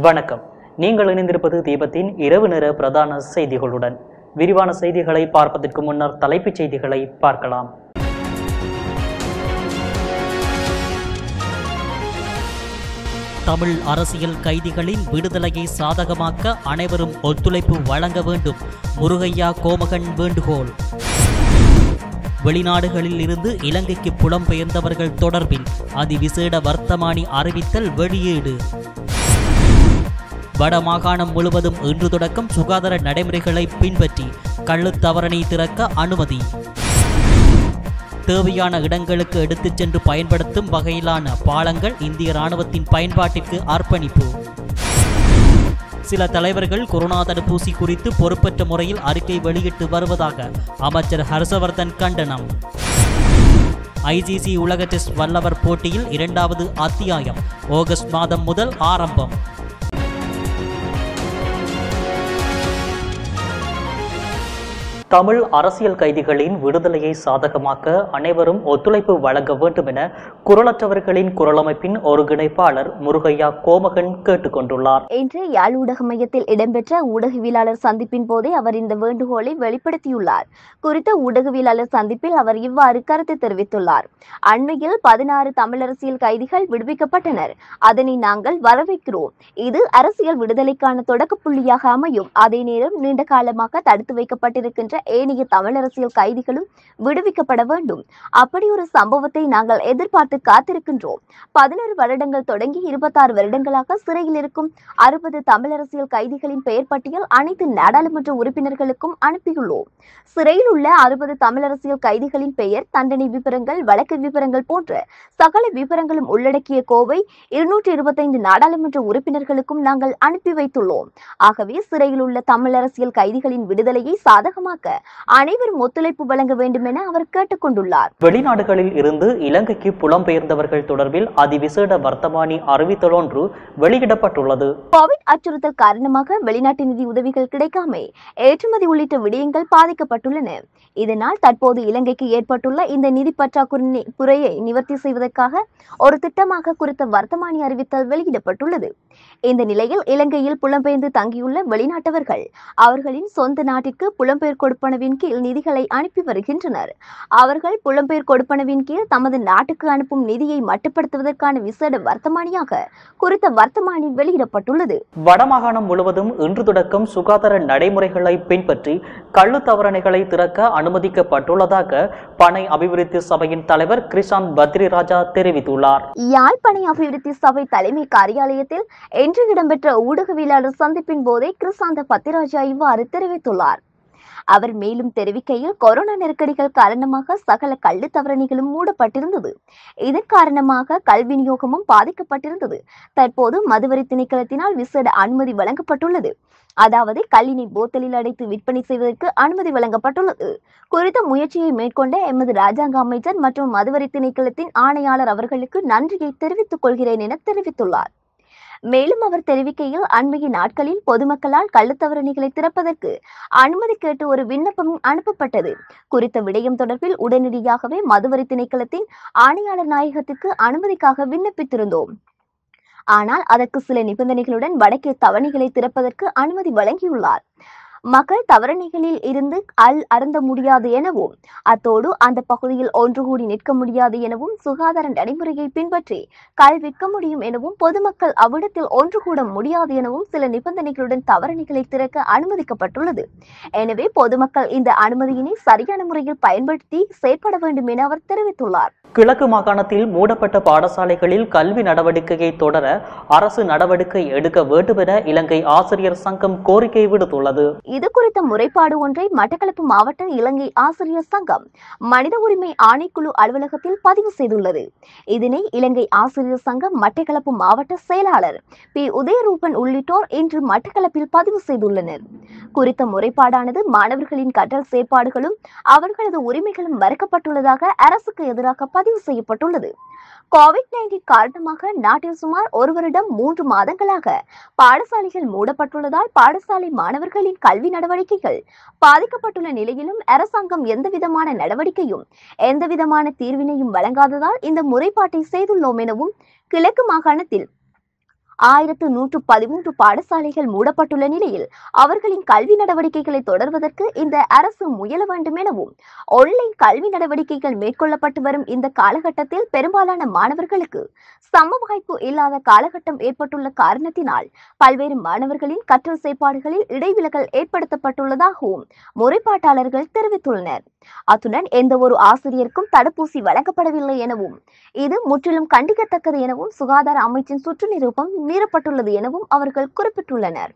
வணக்கம் நீங்கள் இணைந்திருப்பது தீபத்தின் இரவு நேர பிரதான செய்திகளுடன் விரிவான செய்திகளை பார்ப்பதற்கு முன்னர் தலைப்புச் செய்திகளை பார்க்கலாம் தமிழ் அரசியல் கைதிகளின் விடுதலையை சாதகமாக்க அனைவரும் ஒத்துழைப்பு வழங்க வேண்டும் முருகையா கோமகன் வேண்டுகோள் வெளிநாடுகளில் இருந்து இலங்கைக்கு புலம்பெயர்ந்தவர்கள் தொடர்பில் அதிவிசேட வர்த்தமானி அறிவித்தல் வெளியீடு வடமாகாணம் முழுவதும் இன்று தொடக்கம் சுகாதார நடைமுறைகளை பின்பற்றி கள்ளுத்தவரணை திறக்க அனுமதி தேவையான இடங்களுக்கு எடுத்துச் சென்று பயன்படுத்தும் வகையிலான பாலங்கள் இந்திய ராணுவத்தின் பயன்பாட்டிற்கு அர்ப்பணிப்பு சில தலைவர்கள் கொரோனா தடுப்பூசி குறித்து பொறுப்பற்ற முறையில் அறிக்கை வெளியிட்டு வருவதாக அமைச்சர் ஹர்ஷவர்தன் கண்டனம் ஐசிசி உலக டெஸ்ட் வல்லவர் போட்டியில் இரண்டாவது அத்தியாயம் ஆகஸ்ட் மாதம் முதல் ஆரம்பம் தமிழ் அரசியல் கைதிகளின் விடுதலையை சாதகமாக்க அனைவரும் ஒத்துழைப்பு வழங்க வேண்டும் என குரலற்றவர்களின் குரலமைப்பின் ஒருங்கிணைப்பாளர் முருகையா கோமகன் கேட்டுக்கொண்டுள்ளார் இன்று யாழ் ஊடக மையத்தில் இடம்பெற்ற ஊடகவியலாளர் சந்திப்பின் போதே அவர் இந்த வேண்டுகோளை வெளிப்படுத்தியுள்ளார் குறித்த ஊடகவியலாளர் சந்திப்பில் அவர் இவ்வாறு கருத்து தெரிவித்துள்ளார் அண்மையில் பதினாறு தமிழரசியல் கைதிகள் விடுவிக்கப்பட்டனர் அதனை நாங்கள் வரவேற்கிறோம் இது அரசியல் விடுதலைக்கான தொடக்க புள்ளியாக அமையும் அதே நேரம் நீண்ட காலமாக தடுத்து வைக்கப்பட்டிருக்கின்ற ஏனைய தமிழரசியல் கைதிகளும் விடுவிக்கப்பட வேண்டும் அப்படி ஒரு சம்பவத்தை நாங்கள் எதிர்பார்த்து காத்திருக்கின்றோம் பதினோரு வருடங்கள் தொடங்கி இருபத்தாறு வருடங்களாக சிறையில் இருக்கும் அறுபது தமிழரசியல் கைதிகளின் பெயர் பட்டியல் அனைத்து நாடாளுமன்ற உறுப்பினர்களுக்கும் அனுப்பியுள்ளோம் சிறையில் உள்ள அறுபது தமிழரசியல் கைதிகளின் பெயர் தண்டனை விவரங்கள் வழக்கு விவரங்கள் போன்ற சகல விவரங்களும் உள்ளடக்கிய கோவை இருநூற்றி இருபத்தைந்து நாடாளுமன்ற உறுப்பினர்களுக்கும் நாங்கள் அனுப்பி வைத்துள்ளோம் ஆகவே சிறையில் உள்ள தமிழரசியல் கைதிகளின் விடுதலையை சாதகமாக்க அனைவரும் ஒத்துழைப்பு வழங்க வேண்டும் என அவர் கேட்டுக்கொண்டுள்ளார் வெளிநாடுகளில் இருந்து இலங்கைக்கு புலம்பெயர்ந்தவர்கள் தொடர்பில் அதிவிசேட வர்த்தமானி அறிவித்தலொன்று வெளியிடப்பட்டுள்ளது கோவிட் அச்சுறுத்தல் காரணமாக வெளிநாட்டு நிதி உதவிகள் கிடைக்காமை ஏற்றுமதி உள்ளிட்ட விடயங்கள் பாதிக்கப்பட்டுள்ளன இதனால் தற்போது இலங்கைக்கு ஏற்பட்டுள்ள இந்த நிதி பற்றாக்குறை நி- குறையை நிவர்த்தி செய்வதற்காக ஒரு திட்டமாக குறித்த வர்த்தமானி அறிவித்தல் வெளியிடப்பட்டுள்ளது இந்த நிலையில் இலங்கையில் புலம்பெயர்ந்து தங்கியுள்ள வெளிநாட்டவர்கள் அவர்களின் சொந்த நாட்டிற்கு புலம்பெயர் கொடுப்பனவின் கீழ் நிதிகளை அனுப்பி வருகின்றனர் அவர்கள் புலம்பெயர் கொடுப்பனவின் கீழ் தமது நாட்டுக்கு அனுப்பும் நிதியை மட்டுப்படுத்துவதற்கான விசேட வர்த்தமானியாக குறித்த வர்த்தமானி வெளியிடப்பட்டுள்ளது வடமாகாணம் முழுவதும் இன்று தொடக்கம் சுகாதார நடைமுறைகளை பின்பற்றி கள்ளு தவறணைகளை திறக்க அனுமதிக்கப்பட்டுள்ளதாக பனை அபிவிருத்தி சபையின் தலைவர் கிருஷாந்த் பத்ரிராஜா தெரிவித்துள்ளார் யாழ்ப்பாணை அபிவிருத்தி சபை தலைமை காரியாலயத்தில் இன்று இடம்பெற்ற ஊடகவியலாளர் சந்திப்பின் போதே கிருசாந்த பத்திராஜா இவ்வாறு தெரிவித்துள்ளார் அவர் மேலும் தெரிவிக்கையில் கொரோனா நெருக்கடிகள் காரணமாக சகல கல்வி தவறணிகளும் மூடப்பட்டிருந்தது இதன் காரணமாக கல்வி விநியோகமும் பாதிக்கப்பட்டிருந்தது தற்போது மதுவரி திணைக்களத்தினால் விசேட அனுமதி வழங்கப்பட்டுள்ளது அதாவது கல்லினை போத்தலில் அடைத்து விற்பனை செய்வதற்கு அனுமதி வழங்கப்பட்டுள்ளது குறித்த முயற்சியை மேற்கொண்ட எமது ராஜாங்க அமைச்சர் மற்றும் மதுவரி திணைக்களத்தின் ஆணையாளர் அவர்களுக்கு நன்றியை தெரிவித்துக் கொள்கிறேன் என தெரிவித்துள்ளார் மேலும் அவர் தெரிவிக்கையில் அண்மைய நாட்களில் பொதுமக்களால் கள்ளுத்தவரணிகளை திறப்பதற்கு அனுமதி கேட்டு ஒரு விண்ணப்பம் அனுப்பப்பட்டது குறித்த விடயம் தொடர்பில் உடனடியாகவே மதுவரி திணைக்களத்தின் ஆணையாளர் நாயகத்திற்கு அனுமதிக்காக விண்ணப்பித்திருந்தோம் ஆனால் அதற்கு சில நிபந்தனைகளுடன் வடக்கே தவணைகளை திறப்பதற்கு அனுமதி வழங்கியுள்ளார் மக்கள் தவறணைகளில் இருந்து அல் அருந்த முடியாது எனவும் அத்தோடு அந்த பகுதியில் ஒன்று கூடி நிற்க முடியாது எனவும் சுகாதார நடைமுறையை பின்பற்றி கல் விற்க முடியும் எனவும் பொதுமக்கள் அவ்விடத்தில் ஒன்று கூட முடியாது எனவும் சில நிபந்தனைகளுடன் தவறணைகளை திறக்க அனுமதிக்கப்பட்டுள்ளது எனவே பொதுமக்கள் இந்த அனுமதியினை சரியான முறையில் பயன்படுத்தி செயற்பட வேண்டும் என அவர் தெரிவித்துள்ளார் கிழக்கு மாகாணத்தில் மூடப்பட்ட பாடசாலைகளில் கல்வி நடவடிக்கையை தொடர அரசு நடவடிக்கை எடுக்க வேண்டும் என இலங்கை ஆசிரியர் சங்கம் கோரிக்கை விடுத்துள்ளது இது குறித்த முறைப்பாடு ஒன்றை மட்டக்களப்பு மாவட்ட இலங்கை ஆசிரியர் சங்கம் மனித உரிமை ஆணைக்குழு அலுவலகத்தில் பதிவு செய்துள்ளது இதனை இலங்கை ஆசிரியர் சங்கம் மட்டக்களப்பு மாவட்ட செயலாளர் பி உதயரூபன் உள்ளிட்டோர் இன்று மட்டக்களப்பில் பதிவு செய்துள்ளனர் குறித்த முறைப்பாடானது மாணவர்களின் கற்றல் செயற்பாடுகளும் அவர்களது உரிமைகளும் மறுக்கப்பட்டுள்ளதாக அரசுக்கு எதிராக பதிவு செய்யப்பட்டுள்ளது கோவிட் நைன்டீன் காரணமாக நாட்டில் சுமார் ஒரு வருடம் மூன்று மாதங்களாக பாடசாலைகள் மூடப்பட்டுள்ளதால் பாடசாலை மாணவர்களின் கல்வி நடவடிக்கைகள் பாதிக்கப்பட்டுள்ள நிலையிலும் அரசாங்கம் எந்தவிதமான நடவடிக்கையும் எந்தவிதமான தீர்வினையும் வழங்காததால் இந்த முறைப்பாட்டை செய்துள்ளோம் எனவும் கிழக்கு மாகாணத்தில் ஆயிரத்து நூற்று பதிமூன்று பாடசாலைகள் மூடப்பட்டுள்ள நிலையில் அவர்களின் கல்வி நடவடிக்கைகளை தொடர்வதற்கு இந்த அரசு முயல வேண்டும் எனவும் ஆன்லைன் கல்வி நடவடிக்கைகள் மேற்கொள்ளப்பட்டு வரும் இந்த காலகட்டத்தில் பெரும்பாலான மாணவர்களுக்கு சம வாய்ப்பு இல்லாத காலகட்டம் ஏற்பட்டுள்ள காரணத்தினால் பல்வேறு மாணவர்களின் கற்றல் செயற்பாடுகளில் இடைவிலகல் ஏற்படுத்தப்பட்டுள்ளதாகவும் முறைப்பாட்டாளர்கள் தெரிவித்துள்ளனர் அத்துடன் எந்த ஒரு ஆசிரியருக்கும் தடுப்பூசி வழங்கப்படவில்லை எனவும் இது முற்றிலும் கண்டிக்கத்தக்கது எனவும் சுகாதார அமைச்சின் சுற்று நிரூபம் மீறப்பட்டுள்ளது எனவும் அவர்கள் குறிப்பிட்டுள்ளனர்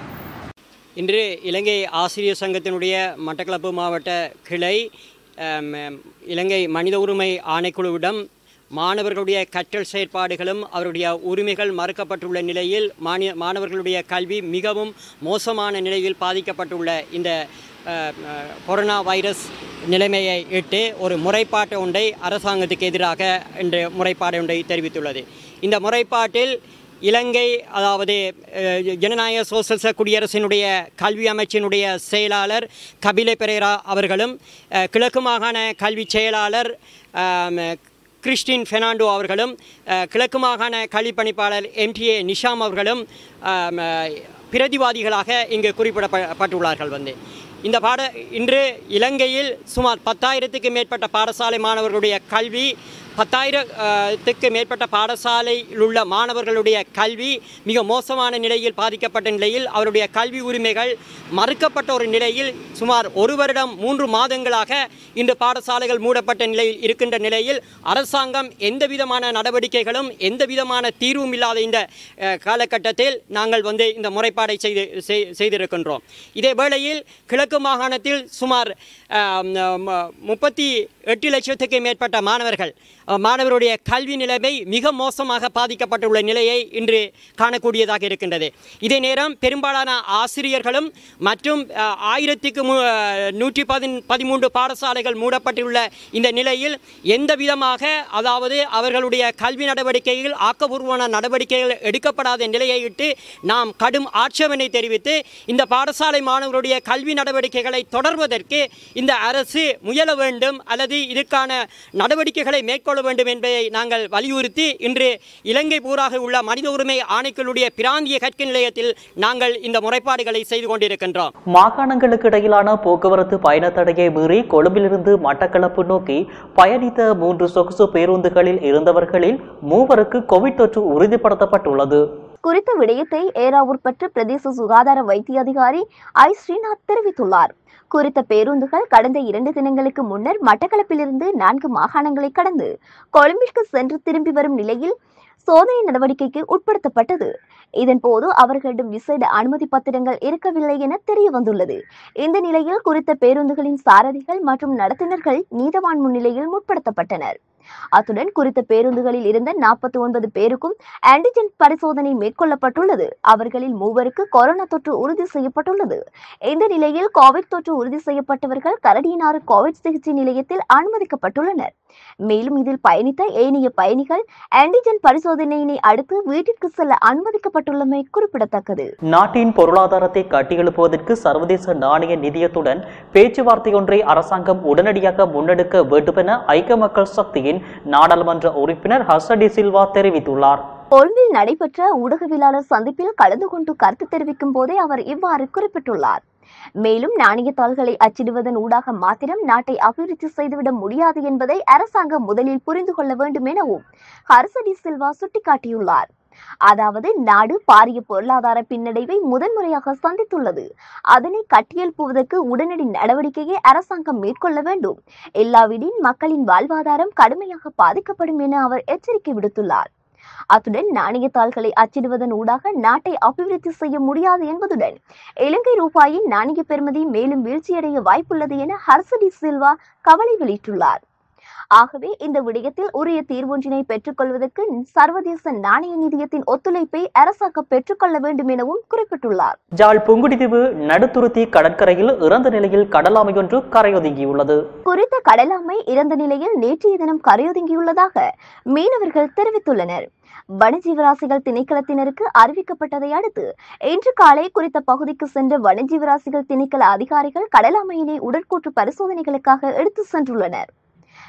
இன்று இலங்கை ஆசிரியர் சங்கத்தினுடைய மட்டக்களப்பு மாவட்ட கிளை அம், இலங்கை மனித உரிமை ஆணைக்குழுவிடம் மாணவர்களுடைய கற்றல் செயற்பாடுகளும் அவருடைய உரிமைகள் மறுக்கப்பட்டுள்ள நிலையில் மானிய மாணவர்களுடைய கல்வி மிகவும் மோசமான நிலையில் பாதிக்கப்பட்டுள்ள இந்த அஹ், அஹ், கொரோனா வைரஸ் நிலைமையை இட்டு ஒரு முறைப்பாட்டு ஒன்றை அரசாங்கத்துக்கு எதிராக இன்று முறைப்பாடு ஒன்றை தெரிவித்துள்ளது இந்த முறைப்பாட்டில் இலங்கை அதாவது அஹ், ஜனநாயக சோசலிச குடியரசினுடைய கல்வி அமைச்சினுடைய செயலாளர் கபில பெரேரா அவர்களும் அஹ், கிழக்கு மாகாண கல்வி செயலாளர் ஆம், கிறிஸ்டின் பெர்னாண்டோ அவர்களும் அஹ், கிழக்கு மாகாண கல்வி பணிப்பாளர் எம்டிஏ நிஷாம் அவர்களும் ஆம், அஹ், பிரதிவாதிகளாக இங்கு குறிப்பிடப்பட்டுள்ளார்கள் வந்து இந்த பாட இன்று இலங்கையில் சுமார் பத்தாயிரத்துக்கு மேற்பட்ட பாடசாலை மாணவர்களுடைய கல்வி பத்தாயிரத்துக்கு மேற்பட்ட பாடசாலையில் உள்ள மாணவர்களுடைய கல்வி மிக மோசமான நிலையில் பாதிக்கப்பட்ட நிலையில் அவருடைய கல்வி உரிமைகள் மறுக்கப்பட்ட ஒரு நிலையில் சுமார் ஒரு வருடம் மூன்று மாதங்களாக இந்த பாடசாலைகள் மூடப்பட்ட நிலையில் இருக்கின்ற நிலையில் அரசாங்கம் எந்த விதமான நடவடிக்கைகளும் எந்த விதமான தீர்வும் இல்லாத இந்த அஹ், காலகட்டத்தில் நாங்கள் வந்து இந்த முறைப்பாடை செய்து செய்- செய்திருக்கின்றோம் இதே வேளையில் கிழக்கு மாகாணத்தில் சுமார் ஆம், ஆம், முப்பத்தி எட்டு லட்சத்துக்கு மேற்பட்ட மாணவர்கள் அஹ், மாணவருடைய கல்வி நிலைமை மிக மோசமாக பாதிக்கப்பட்டுள்ள நிலையை இன்று காணக்கூடியதாக இருக்கின்றது இதே நேரம் பெரும்பாலான ஆசிரியர்களும் மற்றும் அஹ், ஆயிரத்துக்கு மு அஹ், நூற்றி பதின் பதிமூன்று பாடசாலைகள் மூடப்பட்டுள்ள இந்த நிலையில் எந்த விதமாக அதாவது அவர்களுடைய கல்வி நடவடிக்கைகள் ஆக்கபூர்வமான நடவடிக்கைகள் எடுக்கப்படாத நிலையை இட்டு நாம் கடும் ஆட்சேபனை தெரிவித்து இந்த பாடசாலை மாணவர்களுடைய கல்வி நடவடிக்கைகளை தொடர்வதற்கு இந்த அரசு முயல வேண்டும் அல்லது இதற்கான நடவடிக்கைகளை மேற்கொள்ள வேண்டும் என்பதை நாங்கள் வலியுறுத்தி இன்று இலங்கை பூராக உள்ள மனித உரிமை ஆணைக்குழுடைய பிராந்திய கற்கை நிலையத்தில் நாங்கள் இந்த முறைப்பாடுகளை செய்து கொண்டிருக்கின்றோம் மாகாணங்களுக்கு இடையிலான போக்குவரத்து பயண தடையை மீறி கொழும்பிலிருந்து மட்டக்களப்பு நோக்கி பயணித்த மூன்று சொகுசு பேருந்துகளில் இருந்தவர்களில் மூவருக்கு கோவிட் தொற்று உறுதிப்படுத்தப்பட்டுள்ளது குறித்த விடயத்தை ஏராவூர் பற்று பிரதேச சுகாதார வைத்திய அதிகாரி ஐ ஸ்ரீநாத் தெரிவித்துள்ளார் குறித்த பேருந்துகள் கடந்த இரண்டு தினங்களுக்கு முன்னர் மட்டக்களப்பிலிருந்து நான்கு மாகாணங்களை கடந்து கொழும்பிற்கு சென்று திரும்பி வரும் நிலையில் சோதனை நடவடிக்கைக்கு உட்படுத்தப்பட்டது இதன்போது அவர்களிடம் விசேட அனுமதி பத்திரங்கள் இருக்கவில்லை என தெரிய வந்துள்ளது இந்த நிலையில் குறித்த பேருந்துகளின் சாரதிகள் மற்றும் நடத்துனர்கள் நீதவான் முன்னிலையில் முற்படுத்தப்பட்டனர் அத்துடன் குறித்த பேருந்துகளில் இருந்த நாற்பத்தி ஒன்பது பேருக்கும் ஆன்டிஜென் பரிசோதனை மேற்கொள்ளப்பட்டுள்ளது அவர்களில் மூவருக்கு கொரோனா தொற்று உறுதி செய்யப்பட்டுள்ளது இந்த நிலையில் கோவிட் தொற்று உறுதி செய்யப்பட்டவர்கள் கரடியனாறு கோவிட் சிகிச்சை நிலையத்தில் அனுமதிக்கப்பட்டுள்ளனர் மேலும் இதில் பயணித்த ஏனைய பயணிகள் ஆன்டிஜென் பரிசோதனையினை அடுத்து வீட்டிற்கு செல்ல அனுமதிக்கப்பட்டுள்ளமை குறிப்பிடத்தக்கது நாட்டின் பொருளாதாரத்தை கட்டியெழுப்புவதற்கு சர்வதேச நாணய நிதியத்துடன் பேச்சுவார்த்தை ஒன்றை அரசாங்கம் உடனடியாக முன்னெடுக்க வேண்டுமென ஐக்கிய மக்கள் சக்தியின் நாடாளுமன்ற உறுப்பினர் ஹசடி சில்வா தெரிவித்துள்ளார் கொழும்பில் நடைபெற்ற ஊடகவியலாளர் சந்திப்பில் கலந்து கொண்டு கருத்து தெரிவிக்கும் போதே அவர் இவ்வாறு குறிப்பிட்டுள்ளார் மேலும் நாணயத்தாள்களை அச்சிடுவதன் ஊடாக மாத்திரம் நாட்டை அபிவிருத்தி செய்துவிட முடியாது என்பதை அரசாங்கம் முதலில் புரிந்து கொள்ள வேண்டும் எனவும் ஹர்சடி சில்வா சுட்டிக்காட்டியுள்ளார் அதாவது நாடு பாரிய பொருளாதார பின்னடைவை முதன்முறையாக சந்தித்துள்ளது அதனை கட்டியெழுப்புவதற்கு உடனடி நடவடிக்கையை அரசாங்கம் மேற்கொள்ள வேண்டும் இல்லாவிடின் மக்களின் வாழ்வாதாரம் கடுமையாக பாதிக்கப்படும் என அவர் எச்சரிக்கை விடுத்துள்ளார் அத்துடன் நாணயத்தாள்களை அச்சிடுவதன் ஊடாக நாட்டை அபிவிருத்தி செய்ய முடியாது என்பதுடன் இலங்கை ரூபாயின் நாணய பெறுமதி மேலும் வீழ்ச்சியடைய வாய்ப்புள்ளது என ஹர்சடி சில்வா கவலை வெளியிட்டுள்ளார் ஆகவே இந்த விடயத்தில் உரிய தீர்வொன்றினை பெற்றுக்கொள்வதற்கு சர்வதேச நாணய நிதியத்தின் ஒத்துழைப்பை அரசாங்கம் பெற்றுக்கொள்ள வேண்டும் எனவும் குறிப்பிட்டுள்ளார் ஜாழ் புங்குடிதீவு நடுத்துருத்தி கடற்கரையில் இறந்த நிலையில் கடலாமையொன்று கரையொதுங்கியுள்ளது குறித்த கடலாமை இறந்த நிலையில் நேற்றைய தினம் கரையொதுங்கியுள்ளதாக மீனவர்கள் தெரிவித்துள்ளனர் வனஜீவராசிகள் திணைக்களத்தினருக்கு அறிவிக்கப்பட்டதை அடுத்து இன்று காலை குறித்த பகுதிக்கு சென்ற வனஜீவராசிகள் திணைக்கள அதிகாரிகள் கடலாமையினை உடற்கூற்று பரிசோதனைகளுக்காக எடுத்து சென்றுள்ளனர்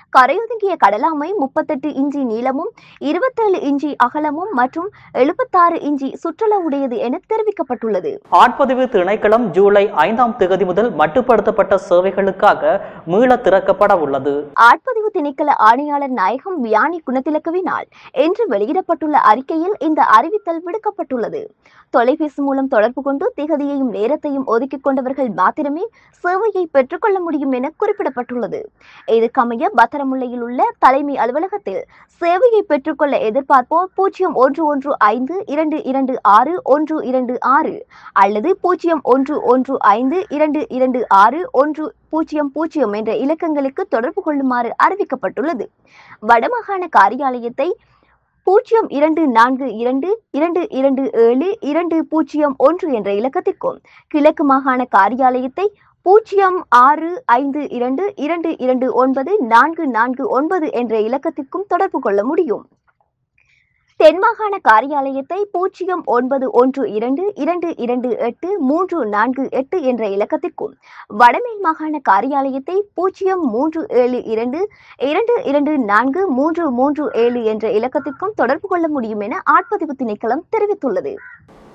கரையொதுங்கிய கடலாமை முப்பத்தெட்டு இஞ்சி நீளமும் இருபத்தேழு இஞ்சி அகலமும் மற்றும் எழுபத்தாறு இஞ்சி சுற்றளவுடையது என தெரிவிக்கப்பட்டுள்ளது ஆட்பதிவு திணைக்களம் ஜூலை ஐந்தாம் தேதி முதல் மட்டுப்படுத்தப்பட்ட சேவைகளுக்காக மீள திறக்கப்பட உள்ளது ஆட்பதிவு திணைக்கள ஆணையாளர் நாயகம் வியானி குணத்திலக்கவினால் இன்று வெளியிடப்பட்டுள்ள அறிக்கையில் இந்த அறிவித்தல் விடுக்கப்பட்டுள்ளது தொலைபேசி மூலம் தொடர்பு கொண்டு திகதியையும் நேரத்தையும் ஒதுக்கிக் கொண்டவர்கள் மாத்திரமே சேவையை பெற்றுக்கொள்ள முடியும் என குறிப்பிடப்பட்டுள்ளது இதற்கமைய பத்திரமுல்லையில் உள்ள தலைமை அலுவலகத்தில் சேவையை பெற்றுக்கொள்ள எதிர்பார்ப்போர் பூஜ்ஜியம் ஒன்று ஒன்று ஐந்து இரண்டு இரண்டு ஆறு ஒன்று இரண்டு ஆறு அல்லது பூஜ்ஜியம் ஒன்று ஒன்று ஐந்து இரண்டு இரண்டு ஆறு ஒன்று பூஜ்ஜியம் பூஜ்ஜியம் என்ற இலக்கங்களுக்கு தொடர்பு கொள்ளுமாறு அறிவிக்கப்பட்டுள்ளது வடமாகாண காரியாலயத்தை பூஜ்ஜியம் இரண்டு நான்கு இரண்டு இரண்டு இரண்டு ஏழு இரண்டு பூஜ்ஜியம் ஒன்று என்ற இலக்கத்திற்கும் கிழக்கு மாகாண காரியாலயத்தை பூஜ்ஜியம் ஆறு ஐந்து இரண்டு இரண்டு இரண்டு ஒன்பது நான்கு நான்கு ஒன்பது என்ற இலக்கத்திற்கும் தொடர்பு கொள்ள முடியும் தென் மாகாண காரியாலயத்தை பூஜ்ஜியம் ஒன்பது ஒன்று இரண்டு இரண்டு இரண்டு எட்டு மூன்று நான்கு எட்டு என்ற இலக்கத்திற்கும் வடமேல் மாகாண காரியாலயத்தை பூஜ்ஜியம் மூன்று ஏழு இரண்டு இரண்டு இரண்டு நான்கு மூன்று மூன்று ஏழு என்ற இலக்கத்திற்கும் தொடர்பு கொள்ள முடியும் என ஆட்பதிவு திணைக்களம் தெரிவித்துள்ளது